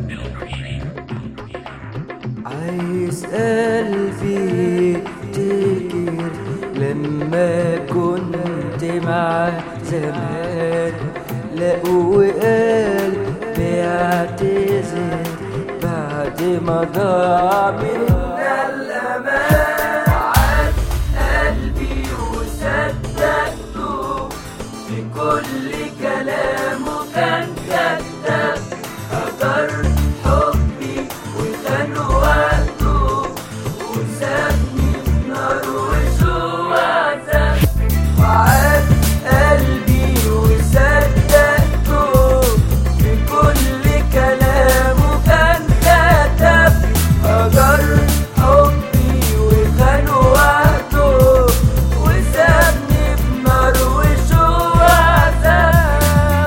عايز قلبي يفتكر لما كنت معاه زمان لا وقال بيعتذر بعد ما ضاع منا الأمان وعاد قلبي وصدقته في كل كلامه كان كذاب هجر حبي وخان وقته وسابني في نار وجوع عذاب وعاد قلبي وصدقته في كل كلامه كان كذاب هجر حبي وخان وقته وسابني في نار وجوع عذاب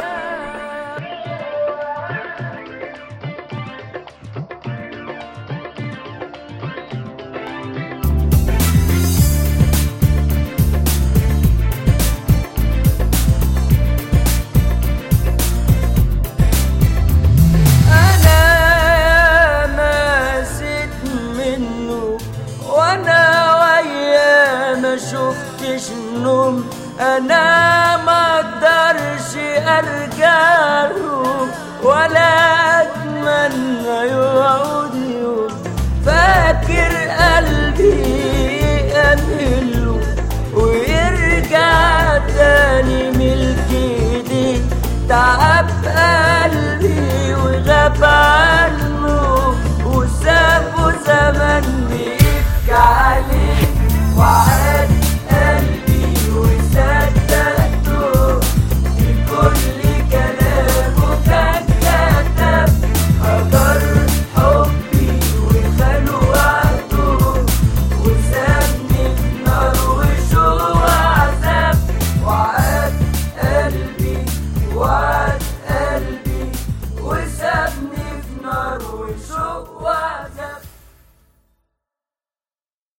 انا ما زدت منه وانا وياه ما شفتش نوم انا ما اقدرش ارجع له ولا اتمنى يعود يوم فاكر قلبي امله ويرجع تاني ملك ايدي تعب قلبي وغاب عنه وسابه زمن